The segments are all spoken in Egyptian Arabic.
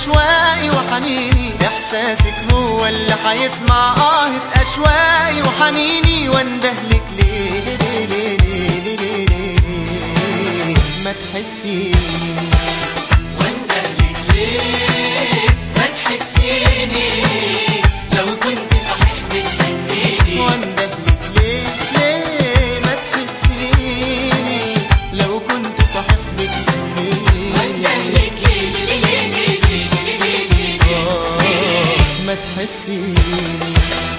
أشواقي وحنيني إحساسك هو اللي حيسمع آهة أشواقي وحنيني واندهلك ليه ليه ليه ليه ليه ليه ليه ما تحسيني واندهلك ليه ما تحسيني لو كنت صحيح بتحبيني واندهلك ليه ليه ما تحسيني لو كنت صحيح بتحبيني واندهلك ليه ليه ليه ليه ليه ليه ليه ليه آه، ما تحسيني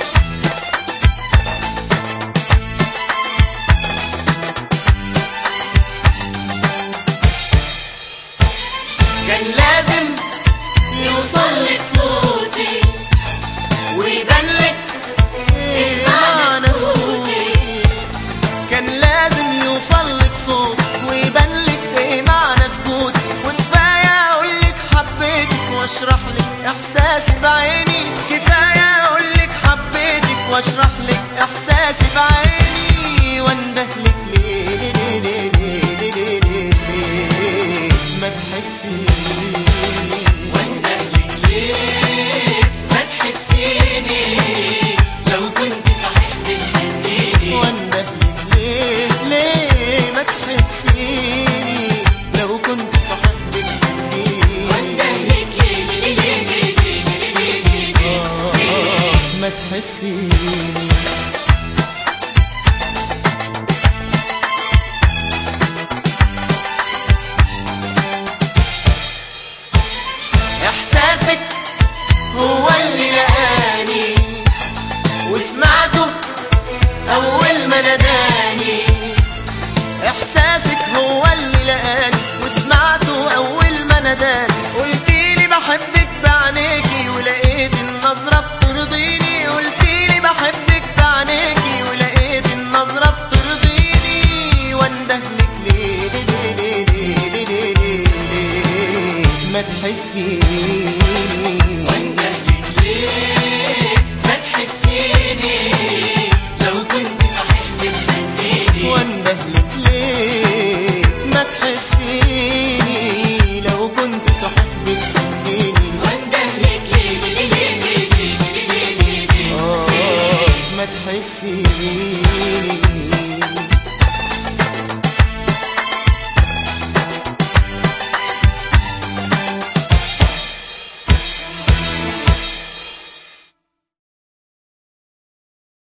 كان لازم يوصل لك صوتي ويبان لك إيه معنى صوتي كان لازم يوصل لك صوت ويبان لك ايه معنى سكوت وكفايه اقول لك حبيتك واشرح لك احساسي بعيني كفايه اقول لك حبيتك واشرح لك احساسي بعيني واندهلك ليه ليه ليه ليه ليه ليه ليه ليه ما تحسيني واندهلك ليه ما تحسيني لو كنت صحيح بتحبيني واندهلك ليه ليه ما تحسيني لو كنت صحيح بتحبيني واندهلك ليه ليه ليه ليه ليه ليه ليه ليه آه، ما تحسيني احساسك هو اللي لقاني وسمعته اول ما ناداني احساسك هو اللي لقاني وسمعته اول ما ناداني قلتيلي بحبك بعينيكي ولقيت النظرة بترضيني قلتيلي بحبك بعينيكي ولقيت النظرة بترضيني واندهلك ليه ليه ليه ليه ليه ليه ليه ليه ما تحسيني واندهلك ليه ما تحسيني لو كنت صحيح بتحبيني واندهلك ليه ما تحسيني لو كنت صحيح بتحبيني واندهلك ليه ليه ليه ليه ليه ليه ليه ليه آه، ما تحسيني